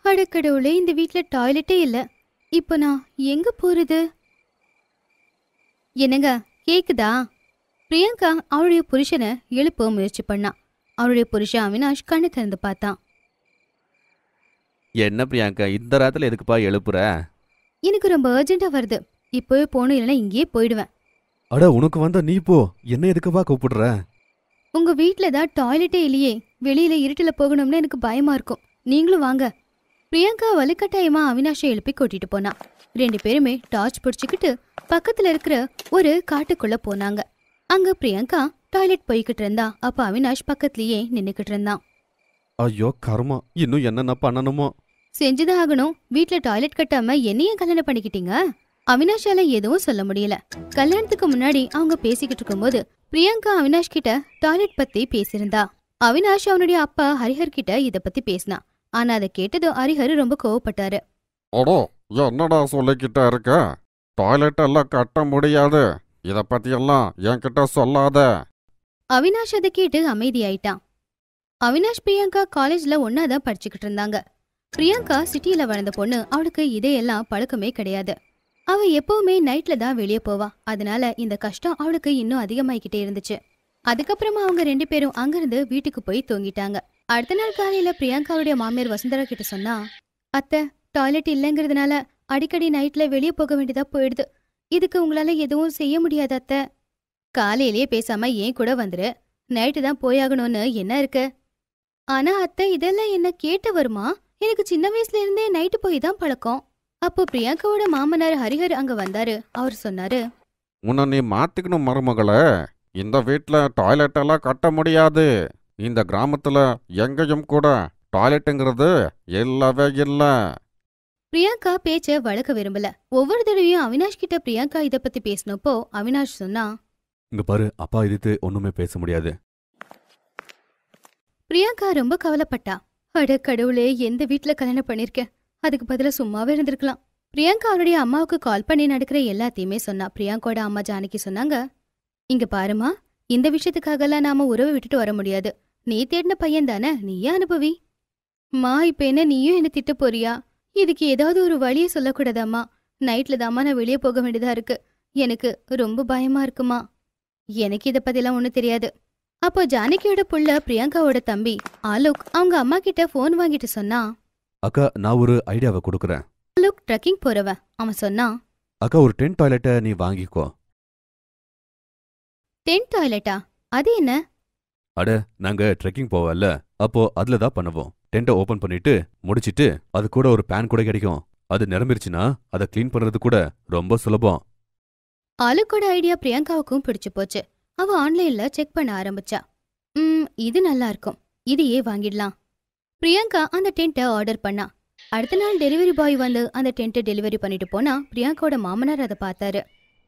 அடக்கடவுளே இந்த வீட்ல டாய்லெட்டே இல்ல இப்போ நான் எங்க போறது என்னங்க கேக்குதா பிரியங்கா அவளுடைய புருஷனை எழுப்ப முயற்சி பண்ணா அவளுடைய புருஷன் அவினாஷ் கண்ணு திறந்து பார்த்தான் என்ன பிரியாங்கா இந்த ராத்துல எதுக்குப்பா எழுப்புற எனக்கு ரொம்ப அர்ஜென்ட்டா வருது இப்போவே போகணும் இல்லைன்னா இங்கேயே போயிடுவேன் அட உனக்கு வந்தா நீ போ என்ன எதுக்குப்பா கூப்பிடுற உங்க வீட்ல தான் டாய்லெட்டே இல்லையே வெளியில இருட்டுல போகணும்னு எனக்கு பயமா இருக்கும் நீங்களும் வாங்க பிரியங்கா வலுக்கட்டாயமா அவினாஷை எழுப்பி கூட்டிட்டு போனா ரெண்டு பேருமே டார்ச் பிடிச்சுக்கிட்டு பக்கத்துல இருக்கிற ஒரு காட்டுக்குள்ள போனாங்க அங்க பிரியங்கா டாய்லெட் போய்கிட்டு இருந்தா அப்ப அவினாஷ் பக்கத்துலயே நின்னுக்கிட்டு இருந்தான் ஐயோ கர்மம் இன்னும் என்னென்ன பண்ணணுமோ செஞ்சுதான் ஆகணும் வீட்ல டாய்லெட் கட்டாம என்னைய கல்யாணம் பண்ணிக்கிட்டீங்க அவினாஷால எதுவும் சொல்ல முடியல கல்யாணத்துக்கு முன்னாடி அவங்க பேசிக்கிட்டு இருக்கும்போது பிரியங்கா அவினாஷ் கிட்ட டாய்லெட் பத்தி பேசியிருந்தா அவினாஷ் அவனுடைய அப்பா ஹரிஹர் கிட்ட இத பத்தி பேசினான் ஆனா அதை கேட்டதும் ஹரிஹர் ரொம்ப கோவப்பட்டாரு அடோ என்னடா சொல்லிக்கிட்ட இருக்க டாய்லெட் எல்லாம் கட்ட முடியாது இத பத்தி எல்லாம் என்கிட்ட சொல்லாத அவினாஷ் அதை கேட்டு அமைதியாயிட்டான் அவினாஷ் பிரியங்கா காலேஜ்ல ஒன்னாதான் படிச்சுக்கிட்டு இருந்தாங்க பிரியங்கா சிட்டியில வளர்ந்த பொண்ணு அவளுக்கு இதையெல்லாம் பழக்கமே கிடையாது அவ எப்பவுமே நைட்ல தான் வெளியே போவா அதனால இந்த கஷ்டம் அவளுக்கு இன்னும் அதிகமாயிக்கிட்டே இருந்துச்சு அதுக்கப்புறமா அவங்க ரெண்டு பேரும் அங்கிருந்து வீட்டுக்கு போய் தூங்கிட்டாங்க அடுத்த நாள் காலையில பிரியங்காவுடைய மாமியார் வசுந்தரா கிட்ட சொன்னா அத்தை டாய்லெட் இல்லைங்கிறதுனால அடிக்கடி நைட்ல வெளியே போக வேண்டியதா போயிடுது இதுக்கு உங்களால எதுவும் செய்ய முடியாது அத்தை காலையிலேயே பேசாம ஏன் கூட வந்துரு நைட்டு தான் போயாகணும்னு என்ன இருக்கு ஆனா அத்தை இதெல்லாம் என்ன கேட்டு வருமா எனக்கு சின்ன வயசுல இருந்தே நைட்டு போய் தான் பழக்கம் அப்போ பிரியங்காவோட மாமனார் ஹரிஹர் அங்க வந்தாரு அவர் சொன்னாரு உன்னை நீ மாத்திக்கணும் மருமகளே இந்த வீட்ல டாய்லெட் எல்லாம் கட்ட முடியாது இந்த கிராமத்துல எங்கேயும் கூட டாய்லெட்டுங்கிறது இல்லவே இல்லை பிரியங்கா பேச்ச வளர்க்க விரும்பல ஒவ்வொரு தடவையும் அவினாஷ் கிட்ட பிரியங்கா இத பத்தி பேசினப்போ அவினாஷ் சொன்னா இங்க பாரு அப்பா எதிர்த்து ஒண்ணுமே பேச முடியாது பிரியங்கா ரொம்ப கவலைப்பட்டா அட கடவுளே எந்த வீட்ல கல்யாணம் பண்ணிருக்கேன் அதுக்கு பதிலா சும்மாவே இருந்திருக்கலாம் பிரியங்கா அவருடைய அம்மாவுக்கு கால் பண்ணி நடக்கிற எல்லாத்தையுமே சொன்னா பிரியங்காவோட அம்மா ஜானகி சொன்னாங்க இங்க பாருமா இந்த விஷயத்துக்காகலாம் நாம உறவை விட்டுட்டு வர முடியாது நீ தேடின பையன் தானே நீயே அனுபவி மா இப்ப என்ன நீயும் என்ன திட்ட போறியா இதுக்கு ஏதாவது ஒரு வழியை சொல்லக்கூடாதாம்மா நைட்ல தாம்மா நான் வெளியே போக வேண்டியதா இருக்கு எனக்கு ரொம்ப பயமா இருக்குமா எனக்கு இத பத்திலாம் ஒண்ணும் தெரியாது அப்போ ஜானகியோட புள்ள பிரியங்காவோட தம்பி ஆலோக் அவங்க அம்மா கிட்ட ஃபோன் வாங்கிட்டு சொன்னா அக்கா நான் ஒரு ஐடியாவை கொடுக்குறேன் ஆலோக் ட்ரெக்கிங் போறவன் அவன் சொன்னான் அக்கா ஒரு டென்ட் டாய்லெட்டை நீ வாங்கிக்கோ டென்ட் டாய்லெட்டா அது என்ன அட நாங்க ட்ரெக்கிங் போவோம்ல அப்போ அதுல தான் பண்ணுவோம் டென்ட்டை ஓபன் பண்ணிட்டு முடிச்சிட்டு அது கூட ஒரு பேன் கூட கிடைக்கும் அது நிரம்பிருச்சுன்னா அதை க்ளீன் பண்றது கூட ரொம்ப சுலபம் ஆலோக்கோட ஐடியா பிரியங்காவுக்கும் பிடிச்சு போச்சு அவ ஆன்லைன்ல செக் பண்ண ஆரம்பிச்சா ம் இது நல்லா இருக்கும் இதையே வாங்கிடலாம் பிரியங்கா அந்த டென்ட்டை ஆர்டர் பண்ணா அடுத்த நாள் டெலிவரி பாய் வந்து அந்த டென்ட்டை டெலிவரி பண்ணிட்டு போனா பிரியங்காவோட மாமனார் அதை பார்த்தாரு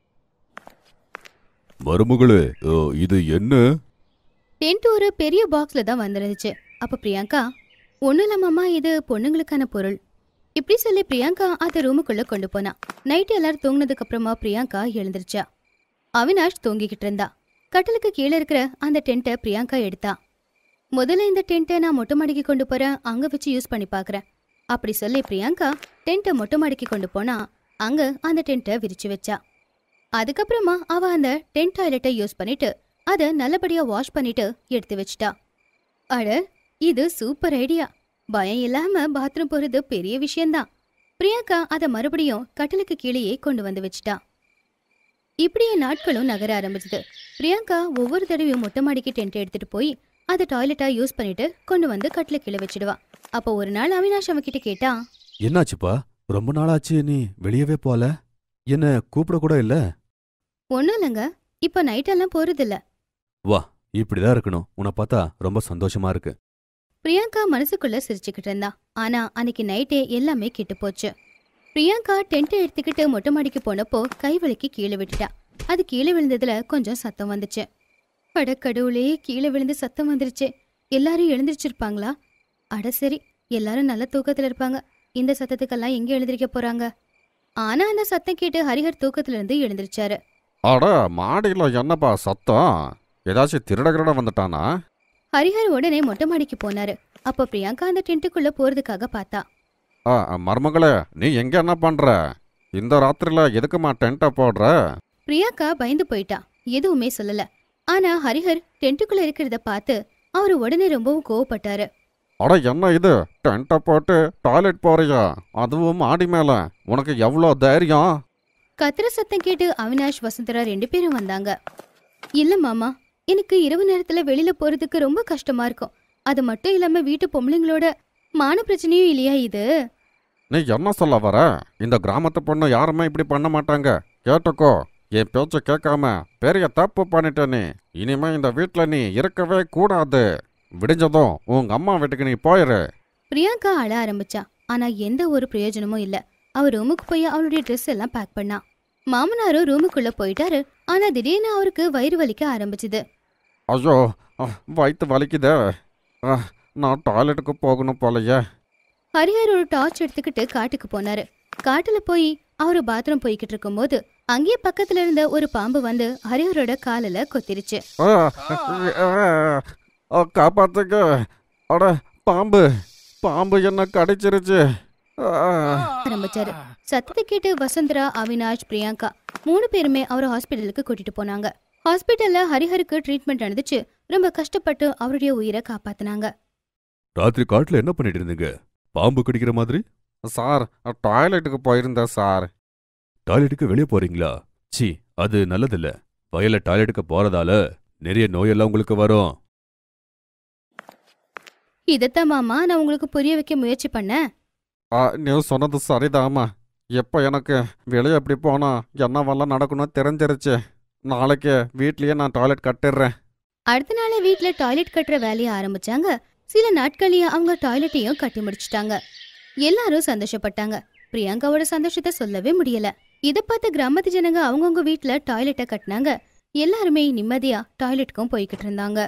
மருமகளே இது என்ன டென்ட் ஒரு பெரிய பாக்ஸ்ல தான் வந்துருந்துச்சு அப்ப பிரியங்கா ஒண்ணும் இல்லம்மாமா இது பொண்ணுங்களுக்கான பொருள் இப்படி சொல்லி பிரியங்கா அதை ரூமுக்குள்ள கொண்டு போனா நைட்டு எல்லாரும் தூங்குனதுக்கு அப்புறமா பிரியங்கா எழுந்திருச்சா அவினாஷ் தூங்கிக்கிட்டு இருந்தா கட்டிலுக்கு கீழே இருக்கிற அந்த டென்ட்டை பிரியங்கா எடுத்தா முதல்ல இந்த டென்ட்டை நான் மொட்டை மாடிக்கு கொண்டு போறேன் அங்க வச்சு யூஸ் பண்ணி பார்க்கறேன் அப்படி சொல்லி பிரியங்கா டென்ட்டை மொட்டை மாடிக்கு கொண்டு போனா அங்க அந்த டென்ட்டை விரிச்சு வச்சா அதுக்கப்புறமா அவ அந்த டென்ட் டாய்லெட்டை யூஸ் பண்ணிட்டு அதை நல்லபடியா வாஷ் பண்ணிட்டு எடுத்து வச்சிட்டா அட இது சூப்பர் ஐடியா பயம் இல்லாம பாத்ரூம் போறது பெரிய விஷயம்தான் பிரியங்கா அதை மறுபடியும் கட்டிலுக்கு கீழேயே கொண்டு வந்து வச்சிட்டா இப்படியே நாட்களும் நகர ஆரம்பிச்சது பிரியங்கா ஒவ்வொரு தடவையும் மொட்டை மாடிக்கு டென்ட் எடுத்துட்டு போய் அதை டாய்லெட்டா யூஸ் பண்ணிட்டு கொண்டு வந்து கட்டில கீழே வச்சிடுவா அப்போ ஒரு நாள் அவினாஷ் அவகிட்ட கேட்டா என்னாச்சுப்பா ரொம்ப நாளாச்சு நீ வெளியவே போல என்ன கூப்பிட கூட இல்ல ஒன்றும் இல்லைங்க இப்போ நைட்டெல்லாம் போறதில்ல இப்படிதான் இருக்கணும் உன்னை பார்த்தா ரொம்ப சந்தோஷமா இருக்கு பிரியங்கா மனசுக்குள்ள சிரிச்சுக்கிட்டு இருந்தா ஆனா அன்னைக்கு நைட்டே எல்லாமே கெட்டு போச்சு பிரியங்கா டென்ட் எடுத்துக்கிட்டு மொட்டை மாடிக்கு போனப்போ கை வலிக்கு கீழே விட்டுட்டா அது கீழே விழுந்ததுல கொஞ்சம் சத்தம் வந்துச்சு அட கடவுளே கீழே விழுந்து சத்தம் வந்துருச்சு எல்லாரும் எழுந்திருச்சிருப்பாங்களா அட சரி எல்லாரும் நல்ல தூக்கத்துல இருப்பாங்க இந்த சத்தத்துக்கெல்லாம் எங்க எழுந்திருக்க போறாங்க ஆனா அந்த சத்தம் கேட்டு ஹரிஹர் தூக்கத்துல இருந்து எழுந்திருச்சாரு அட மாடியில் என்னப்பா சத்தம் ஏதாச்சும் திருட கிருட வந்துட்டானா ஹரிஹர் உடனே மொட்டை மாடிக்கு போனாரு அப்போ பிரியங்கா அந்த டென்ட்டுக்குள்ள போறதுக்காக பார்த்தா ஆ மருமகளே நீ எங்க என்ன பண்ற இந்த ராத்திரில எதுக்குமா டென்ட்டை போடுற பிரியாக்கா பயந்து போயிட்டா எதுவுமே சொல்லல ஆனா ஹரிஹர் டென்ட்டுக்குள்ள இருக்கிறத பார்த்து அவரு உடனே ரொம்பவும் கோவப்பட்டாரு அட என்ன இது டென்ட்டை போட்டு டாய்லெட் போறியா அதுவும் மாடி மேல உனக்கு எவ்வளோ தைரியம் கத்திர சத்தம் கேட்டு அவினாஷ் வசுந்தரா ரெண்டு பேரும் வந்தாங்க இல்ல மாமா எனக்கு இரவு நேரத்துல வெளியில போறதுக்கு ரொம்ப கஷ்டமா இருக்கும் அது மட்டும் இல்லாம வீட்டு பொம்பளைங்களோட மான பிரச்சனையும் இல்லையா இது நீ என்ன சொல்ல வர இந்த கிராமத்து பொண்ணு யாருமே இப்படி பண்ண மாட்டாங்க கேட்டுக்கோ என் பேச்ச கேட்காம பெரிய தப்பு பண்ணிட்ட நீ இனிமே இந்த வீட்ல நீ இருக்கவே கூடாது விடிஞ்சதும் உங்க அம்மா வீட்டுக்கு நீ போயிரு பிரியாங்கா அழ ஆரம்பிச்சா ஆனா எந்த ஒரு பிரயோஜனமும் இல்ல அவ ரூமுக்கு போய் அவளுடைய ட்ரெஸ் எல்லாம் பேக் பண்ணா மாமனாரும் ரூமுக்குள்ள போயிட்டாரு ஆனா திடீர்னு அவருக்கு வயிறு வலிக்க ஆரம்பிச்சுது ஐயோ அஹ், வயித்து வலிக்குதே அஹ், நான் டாய்லெட்டுக்கு போகணும் போலயே ஹரிஹர் ஒரு டார்ச் எடுத்துக்கிட்டு காட்டுக்கு போனாரு காட்டுல போய் அவரு பாத்ரூம் போய்கிட்டு இருக்கும்போது அங்கேயே பக்கத்துல இருந்த ஒரு பாம்பு வந்து ஹரிஹரோட காலில கொத்திருச்சு அஹ், அஹ், அஹ், காப்பாத்துங்க அட பாம்பு பாம்பு என்ன கடிச்சிருச்சு அஹ். ஆரம்பிச்சாரு சத்தத்தை கேட்டு வசுந்தரா அவினாஷ் பிரியங்கா மூணு பேருமே அவரை ஹாஸ்பிட்டலுக்கு கூட்டிட்டு போனாங்க ஹாஸ்பிட்டல்ல ஹரிஹருக்கு ட்ரீட்மெண்ட் நடந்துச்சு ரொம்ப கஷ்டப்பட்டு அவருடைய உயிரை காப்பாத்துனாங்க ராத்திரி காட்டுல என்ன பண்ணிட்டு இருந்தீங்க பாம்பு கடிக்கிற மாதிரி சார் டாய்லெட்டுக்கு போயிருந்தேன் சார் டாய்லெட்டுக்கு வெளியே போறீங்களா சி அது நல்லதில்ல வயல்ல டாய்லெட்டுக்கு போறதால நிறைய நோயெல்லாம் உங்களுக்கு வரும் இதத்தான் மாமா நான் உங்களுக்கு புரிய வைக்க முயற்சி பண்ணேன் ஆ, நீ சொன்னது சரிதாம்மா எப்போ எனக்கு வெளியே எப்படி போனா என்னவெல்லாம் நடக்கணும்னு தெரிஞ்சிருச்சு நாளைக்கு வீட்லயே நான் டாய்லெட் கட்டிடுறேன் அடுத்த நாளே வீட்ல டாய்லெட் கட்டுற வேலையை ஆரம்பிச்சாங்க சில நாட்கள்லயே அவங்க டாய்லெட்டையும் கட்டி முடிச்சிட்டாங்க எல்லாரும் சந்தோஷப்பட்டாங்க பிரியங்காவோட சந்தோஷத்தை சொல்லவே முடியல இத பார்த்த கிராமத்து ஜனங்க அவங்கவுங்க வீட்ல டாய்லெட்டை கட்டினாங்க எல்லாருமே நிம்மதியா டாய்லெட்டுக்கும் போய்கிட்டு இருந்தாங்க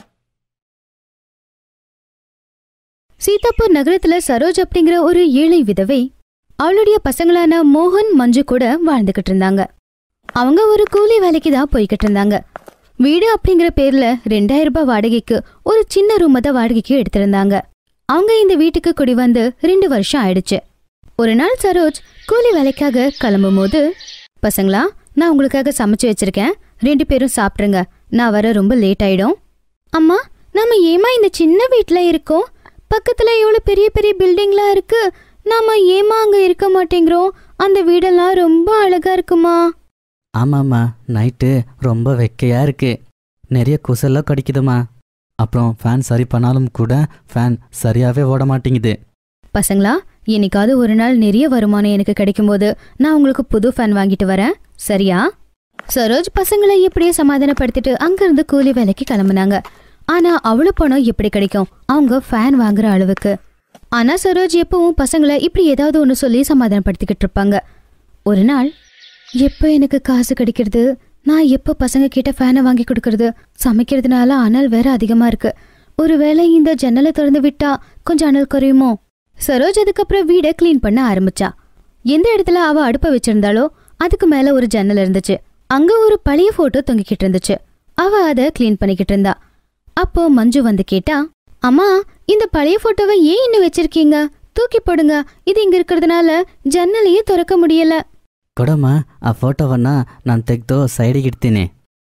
சீதாப்பூர் நகரத்துல சரோஜ் அப்படிங்கிற ஒரு ஏழை விதவை அவளுடைய பசங்களான மோகன் மஞ்சு கூட வாழ்ந்துகிட்டு இருந்தாங்க அவங்க ஒரு கூலி வேலைக்கு தான் போய்கிட்டு இருந்தாங்க வீடு அப்படிங்கிற பேர்ல ரெண்டாயிரம் ரூபாய் வாடகைக்கு ஒரு சின்ன ரூமை தான் வாடகைக்கு எடுத்திருந்தாங்க அவங்க இந்த வீட்டுக்கு குடி வந்து ரெண்டு வருஷம் ஆயிடுச்சு ஒரு நாள் சரோஜ் கூலி வேலைக்காக கிளம்பும் போது பசங்களா நான் உங்களுக்காக சமைச்சு வச்சிருக்கேன் ரெண்டு பேரும் சாப்பிட்ருங்க நான் வர ரொம்ப லேட் ஆயிடும் அம்மா நாம ஏமா இந்த சின்ன வீட்ல இருக்கோம் பக்கத்துல இவ்வளவு பெரிய பெரிய பில்டிங்லாம் இருக்கு நாம ஏமா அங்க இருக்க மாட்டேங்கிறோம் அந்த வீடெல்லாம் ரொம்ப அழகா இருக்குமா ஆமாம்மா நைட்டு ரொம்ப வெக்கையாக இருக்கு நிறைய குசல்லாம் கடிக்குதுமா அப்புறம் ஃபேன் சரி பண்ணாலும் கூட ஃபேன் சரியாகவே ஓட மாட்டேங்குது பசங்களா என்னைக்காவது ஒரு நாள் நிறைய வருமானம் எனக்கு கிடைக்கும்போது நான் உங்களுக்கு புது ஃபேன் வாங்கிட்டு வரேன் சரியா சரோஜ் பசங்களை எப்படியோ சமாதானப்படுத்திட்டு அங்கிருந்து கூலி வேலைக்கு கிளம்புனாங்க ஆனா அவ்வளவு பணம் எப்படி கிடைக்கும் அவங்க ஃபேன் வாங்குற அளவுக்கு ஆனா சரோஜ் எப்பவும் பசங்களை இப்படி ஏதாவது ஒன்று சொல்லி சமாதானப்படுத்திக்கிட்டு இருப்பாங்க ஒரு நாள் எப்போ எனக்கு காசு கிடைக்கிறது நான் எப்போ பசங்க கிட்ட ஃபேனை வாங்கி கொடுக்கறது சமைக்கிறதுனால அனல் வேற அதிகமா இருக்கு ஒருவேளை இந்த ஜன்னலை திறந்து விட்டா கொஞ்சம் அனல் குறையுமோ சரோஜ் அதுக்கப்புறம் வீடை க்ளீன் பண்ண ஆரம்பிச்சா எந்த இடத்துல அவ அடுப்ப வச்சிருந்தாலோ அதுக்கு மேல ஒரு ஜன்னல் இருந்துச்சு அங்க ஒரு பழைய போட்டோ தொங்கிக்கிட்டு இருந்துச்சு அவ அத க்ளீன் பண்ணிக்கிட்டு இருந்தா அப்போ மஞ்சு வந்து கேட்டா அம்மா இந்த பழைய போட்டோவை ஏன் இன்னும் வச்சிருக்கீங்க தூக்கி போடுங்க இது இங்க இருக்கிறதுனால ஜன்னலையே திறக்க முடியல ಕೊಡಮ್ಮ ಆ ಫೋಟೋವನ್ನ ನಾನು ತೆಗೆದು ಸೈಡಿಗೆ ಇಡ್ತೀನಿ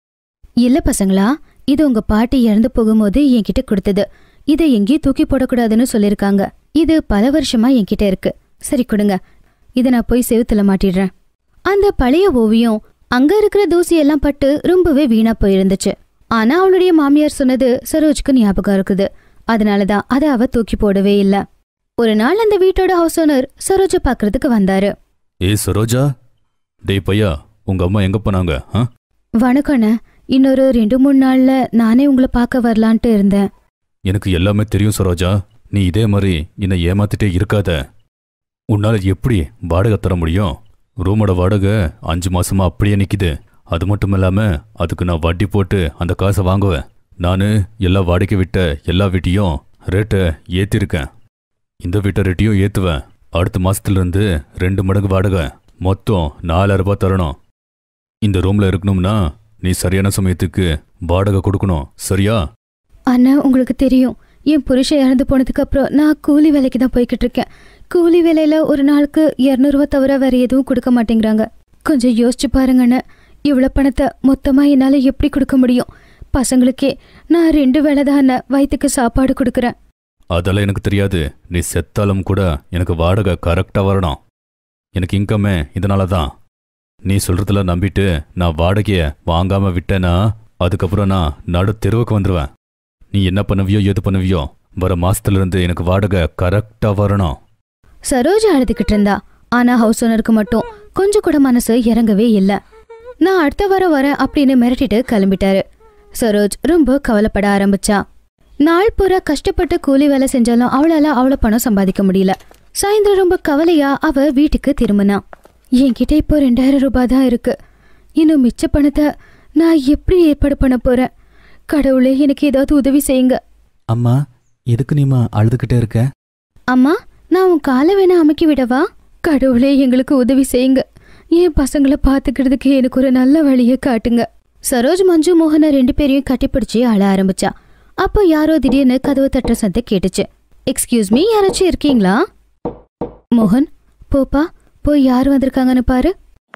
இல்ல பசங்களா இது உங்க பாட்டி இறந்து போகும்போது என்கிட்ட கொடுத்தது இதை எங்கேயும் தூக்கி போடக்கூடாதுன்னு சொல்லிருக்காங்க இது பல வருஷமா என்கிட்ட இருக்கு சரி கொடுங்க இதை நான் போய் செவுத்துல மாட்டிடுறேன் அந்த பழைய ஓவியம் அங்க இருக்கிற தூசி எல்லாம் பட்டு ரொம்பவே வீணா போயிருந்துச்சு ஆனா அவளுடைய மாமியார் சொன்னது சரோஜ்க்கு ஞாபகம் இருக்குது அதனாலதான் அதை அவ தூக்கி போடவே இல்ல ஒரு நாள் அந்த வீட்டோட ஹவுஸ் ஓனர் சரோஜ பாக்குறதுக்கு வந்தாரு ஏ சரோஜா டேய் பையா உங்க அம்மா எங்க போனாங்க ஆ? வணக்கண்ண இன்னொரு ரெண்டு மூணு நாள்ல நானே உங்களை பார்க்க வரலான்ட்டு இருந்தேன் எனக்கு எல்லாமே தெரியும் சரோஜா நீ இதே மாதிரி என்னை ஏமாத்திட்டே இருக்காத உன்னால எப்படி வாடகை தர முடியும் ரூமோட வாடகை அஞ்சு மாசமா அப்படியே நிக்குது அது மட்டும் இல்லாம அதுக்கு நான் வட்டி போட்டு அந்த காசை வாங்குவேன் நான் எல்லா வாடகை விட்ட எல்லா வீட்டையும் ரேட்டை ஏத்திருக்கேன் இந்த வீட்டை ரேட்டையும் ஏத்துவேன் அடுத்த மாசத்துல இருந்து ரெண்டு மடங்கு வாடகை மொத்தம் நாலாயிரம் ரூபாய் தரணும் இந்த ரூம்ல இருக்கணும்னா நீ சரியான சமயத்துக்கு வாடகை கொடுக்கணும் சரியா அண்ணா உங்களுக்கு தெரியும் என் புருஷன் இறந்து போனதுக்கு அப்புறம் நான் கூலி வேலைக்கு தான் போய்கிட்டு இருக்கேன் கூலி வேலையில ஒரு நாளுக்கு இரநூறுவா தவிர வேற எதுவும் கொடுக்க மாட்டேங்கிறாங்க கொஞ்சம் யோசிச்சு பாருங்கண்ணே இவ்வளோ பணத்தை மொத்தமாக என்னால் எப்படி கொடுக்க முடியும் பசங்களுக்கே நான் ரெண்டு வேளை தான் வயிற்றுக்கு சாப்பாடு கொடுக்குறேன் அதெல்லாம் எனக்கு தெரியாது நீ செத்தாலும் கூட எனக்கு வாடகை கரெக்டாக வரணும் எனக்கு இன்கமே இதனால தான் நீ சொல்றதுல நம்பிட்டு நான் வாடகையை வாங்காம விட்டேன்னா அதுக்கப்புறம் நான் நடு தெருவுக்கு வந்துடுவேன் நீ என்ன பண்ணுவியோ எது பண்ணுவியோ வர மாசத்துல இருந்து எனக்கு வாடகை கரெக்டா வரணும் சரோஜா அழுதுகிட்டு இருந்தா ஆனா ஹவுஸ் ஓனருக்கு மட்டும் கொஞ்சம் கூட மனசு இறங்கவே இல்லை நான் அடுத்த வாரம் வரேன் அப்படின்னு மிரட்டிட்டு கிளம்பிட்டாரு சரோஜ் ரொம்ப கவலைப்பட ஆரம்பிச்சா நாள் பூரா கஷ்டப்பட்டு கூலி வேலை செஞ்சாலும் அவளால அவ்வளோ பணம் சம்பாதிக்க முடியல சாயந்தரம் ரொம்ப கவலையா அவ வீட்டுக்கு திரும்பினா என்கிட்ட இப்போ ரெண்டாயிரம் ரூபாய் தான் இருக்கு இன்னும் மிச்ச பணத்தை நான் எப்படி ஏற்பாடு பண்ண போறேன் கடவுளே எனக்கு ஏதாவது உதவி செய்யுங்க அம்மா எதுக்கு நீமா அழுதுகிட்டே இருக்க அம்மா நான் உன் காலை வேணா அமுக்கி விடவா கடவுளே எங்களுக்கு உதவி செய்யுங்க என் பசங்களை பார்த்துக்கிறதுக்கு எனக்கு ஒரு நல்ல வழியை காட்டுங்க சரோஜ் மஞ்சு மோகனை ரெண்டு பேரையும் கட்டிப்பிடிச்சு அழ ஆரம்பிச்சா அப்போ யாரோ திடீர்னு கதவு தட்டுற சத்தம் கேட்டுச்சு எக்ஸ்கியூஸ் மீ யாராச்சும் இருக்கீங்களா மோகன் போப்பா போய் யார் வந்திருக்காங்கன்னு பாரு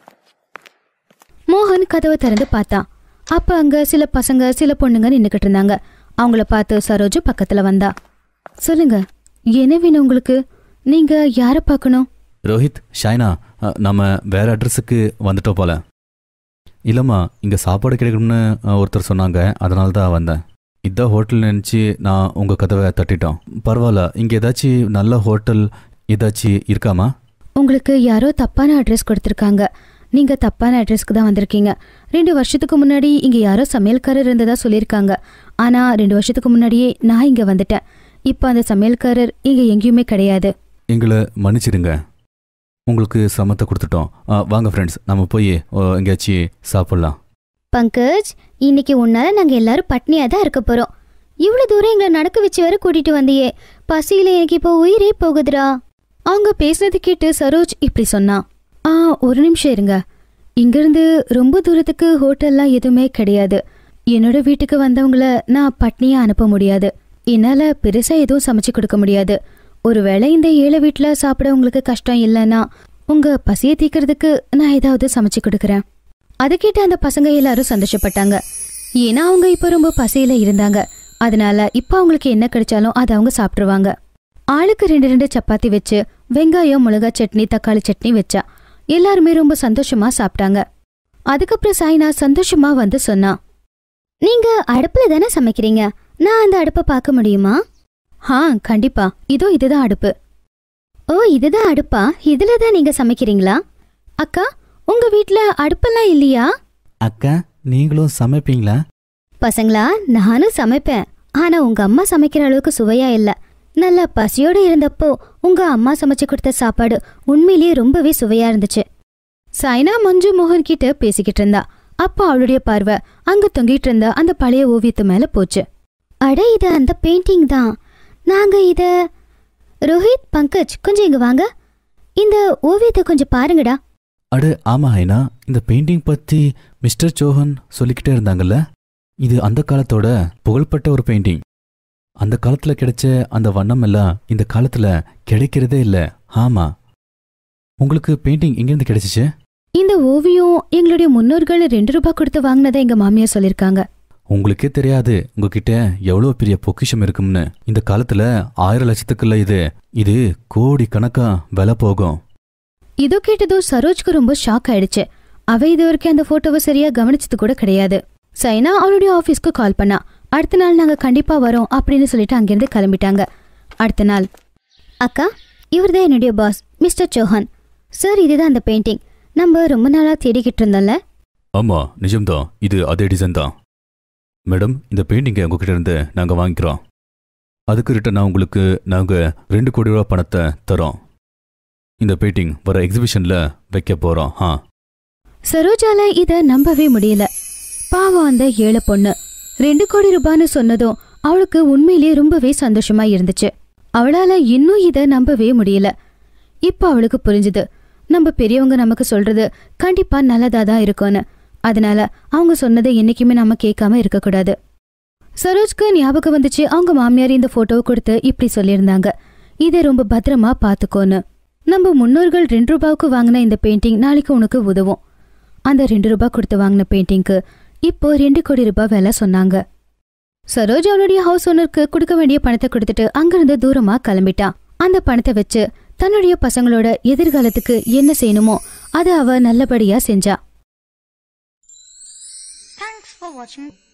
மோகன் கதவை திறந்து பார்த்தான் அப்ப அங்க சில பசங்க சில பொண்ணுங்க நின்னுக்கிட்டு இருந்தாங்க அவங்கள பார்த்து சரோஜு பக்கத்துல வந்தா சொல்லுங்க என்ன வேணும் உங்களுக்கு நீங்க யாரை பார்க்கணும் ரோஹித் ஷைனா அ, நம்ம வேற அட்ரஸுக்கு வந்துட்டோம் போல இல்லைம்மா இங்கே சாப்பாடு கிடைக்கும்னு அ, ஒருத்தர் சொன்னாங்க அதனால தான் வந்தேன் இதான் ஹோட்டல் நினச்சி நான் உங்கள் கதவை தட்டிட்டோம் பரவாயில்ல இங்கே ஏதாச்சும் நல்ல ஹோட்டல் ஏதாச்சும் இருக்காமா உங்களுக்கு யாரோ தப்பான அட்ரஸ் கொடுத்துருக்காங்க நீங்க தப்பான அட்ரஸ்க்கு தான் வந்திருக்கீங்க ரெண்டு வருஷத்துக்கு முன்னாடி இங்க யாரோ சமையல்காரர் இருந்ததா சொல்லியிருக்காங்க ஆனா ரெண்டு வருஷத்துக்கு முன்னாடியே நான் இங்க வந்துட்டேன் இப்போ அந்த சமையல்காரர் இங்க எங்கேயுமே கிடையாது எங்களை மன்னிச்சிடுங்க உங்களுக்கு சிரமத்தை கொடுத்துட்டோம் அ, வாங்க ஃப்ரெண்ட்ஸ் நம்ம போய் அ, எங்கேயாச்சும் சாப்பிட்லாம் பங்கஜ் இன்னைக்கு உன்னால நாங்க எல்லாரும் பட்னியா தான் இருக்க போறோம் இவ்வளவு தூரம் எங்களை நடக்க வச்சு வேற கூட்டிட்டு வந்தியே பசியில எனக்கு இப்போ உயிரே போகுதுடா அவங்க பேசுனது கேட்டு சரோஜ் இப்படி சொன்னா ஆ ஒரு நிமிஷம் இருங்க இங்கிருந்து ரொம்ப தூரத்துக்கு ஹோட்டல்லாம் எதுவுமே கிடையாது என்னோட வீட்டுக்கு வந்தவங்கள நான் பட்னியா அனுப்ப முடியாது என்னால பெருசா எதுவும் சமைச்சு கொடுக்க முடியாது ஒருவேளை இந்த ஏழை வீட்ல சாப்பிட உங்களுக்கு கஷ்டம் இல்லைன்னா உங்க பசியை தீக்கிறதுக்கு நான் ஏதாவது சமைச்சு கொடுக்குறேன் அதை கேட்டு அந்த பசங்க எல்லாரும் சந்தோஷப்பட்டாங்க ஏன்னா அவங்க இப்ப ரொம்ப பசியில இருந்தாங்க அதனால இப்ப அவங்களுக்கு என்ன கிடைச்சாலும் அதை அவங்க சாப்பிட்டுருவாங்க ஆளுக்கு ரெண்டு ரெண்டு சப்பாத்தி வச்சு வெங்காயம் மிளகா சட்னி தக்காளி சட்னி வச்சா எல்லாருமே ரொம்ப சந்தோஷமா சாப்பிட்டாங்க அதுக்கப்புறம் சாய்னா சந்தோஷமா வந்து சொன்னா நீங்க அடுப்புல தானே சமைக்கிறீங்க நான் அந்த அடுப்பை பார்க்க முடியுமா ஆ கண்டிப்பா இதோ இதுதான் அடுப்பு ஓ இதுதான் அடுப்பா இதுல தான் நீங்க சமைக்கிறீங்களா அக்கா உங்க வீட்ல அடுப்பெல்லாம் இல்லையா அக்கா நீங்களும் சமைப்பீங்களா பசங்களா நானும் சமைப்பேன் ஆனா உங்க அம்மா சமைக்கிற அளவுக்கு சுவையா இல்ல நல்லா பசியோட இருந்தப்போ உங்க அம்மா சமைச்சு கொடுத்த சாப்பாடு உண்மையிலேயே ரொம்பவே சுவையா இருந்துச்சு சைனா மஞ்சு மோகன் கிட்ட பேசிக்கிட்டு இருந்தா அப்போ அவளுடைய பார்வை அங்க தொங்கிட்டு இருந்த அந்த பழைய ஓவியத்து மேல போச்சு அட இது அந்த பெயிண்டிங் தான் நாங்க இத ரோஹித் பங்கஜ் கொஞ்சம் இங்க வாங்க இந்த ஓவியத்தை கொஞ்சம் பாருங்கடா அடு ஆமா ஐனா இந்த பெயிண்டிங் பத்தி மிஸ்டர் சோஹன் சொல்லிக்கிட்டே இருந்தாங்கல்ல இது அந்த காலத்தோட புகழ்பெற்ற ஒரு பெயிண்டிங் அந்த காலத்துல கிடைச்ச அந்த வண்ணம் எல்லாம் இந்த காலத்துல கிடைக்கிறதே இல்ல ஆமா உங்களுக்கு பெயிண்டிங் எங்கிருந்து கிடைச்சிச்சு இந்த ஓவியம் எங்களுடைய முன்னோர்கள் ரெண்டு ரூபாய் கொடுத்து வாங்கினதை எங்க மாமியார் சொல்லிருக்காங்க உங்களுக்கே தெரியாது உங்ககிட்ட எவ்வளோ பெரிய பொக்கிஷம் இருக்கும்னு இந்த காலத்துல ஆயிரம் லட்சத்துக்குள்ள இது இது கோடி கணக்கா விலை போகும் இதோ கேட்டதும் சரோஜ்க்கு ரொம்ப ஷாக் ஆயிடுச்சு அவ இது வரைக்கும் அந்த போட்டோவை சரியா கவனிச்சது கூட கிடையாது சைனா அவளுடைய ஆபீஸ்க்கு கால் பண்ணா அடுத்த நாள் நாங்க கண்டிப்பா வரோம் அப்படின்னு சொல்லிட்டு அங்கிருந்து கிளம்பிட்டாங்க அடுத்த நாள் அக்கா இவர்தான் என்னுடைய பாஸ் மிஸ்டர் சௌஹான் சார் இதுதான் அந்த பெயிண்டிங் நம்ம ரொம்ப நாளா தேடிக்கிட்டு இருந்தோம்ல ஆமா நிஜம்தான் இது அதே டிசைன் தான் மேடம் இந்த பெயிண்டிங்கை உங்ககிட்ட இருந்து நாங்க வாங்கிக்கிறோம் அதுக்கு ரிட்டனா உங்களுக்கு நாங்க ரெண்டு கோடி ரூபா பணத்தை தரோம் இந்த பெயிண்டிங் வர எக்ஸிபிஷன்ல வைக்க போறோம் ஆ சரோஜால இத நம்பவே முடியல பாவம் அந்த ஏழை பொண்ணு ரெண்டு கோடி ரூபான்னு சொன்னதும் அவளுக்கு உண்மையிலேயே ரொம்பவே சந்தோஷமா இருந்துச்சு அவளால இன்னும் இத நம்பவே முடியல இப்போ அவளுக்கு புரிஞ்சுது நம்ம பெரியவங்க நமக்கு சொல்றது கண்டிப்பா நல்லதா தான் இருக்கும்னு அதனால அவங்க சொன்னதை என்னைக்குமே நம்ம கேட்காம இருக்கக்கூடாது சரோஜ்க்கு ஞாபகம் வந்துச்சு அவங்க மாமியார் இந்த போட்டோவை கொடுத்து இப்படி சொல்லியிருந்தாங்க இதை ரொம்ப பத்திரமா பார்த்துக்கோன்னு நம்ம முன்னோர்கள் ரெண்டு ரூபாய்க்கு வாங்கின இந்த பெயிண்டிங் நாளைக்கு உனக்கு உதவும் அந்த ரெண்டு ரூபாய் கொடுத்து வாங்கின பெயிண்டிங்க்கு இப்போ ரெண்டு கோடி ரூபாய் விலை சொன்னாங்க சரோஜ் அவளுடைய ஹவுஸ் ஓனருக்கு கொடுக்க வேண்டிய பணத்தை கொடுத்துட்டு அங்கிருந்து தூரமா கிளம்பிட்டான் அந்த பணத்தை வச்சு தன்னுடைய பசங்களோட எதிர்காலத்துக்கு என்ன செய்யணுமோ அதை அவ நல்லபடியா செஞ்சா Thanks for watching.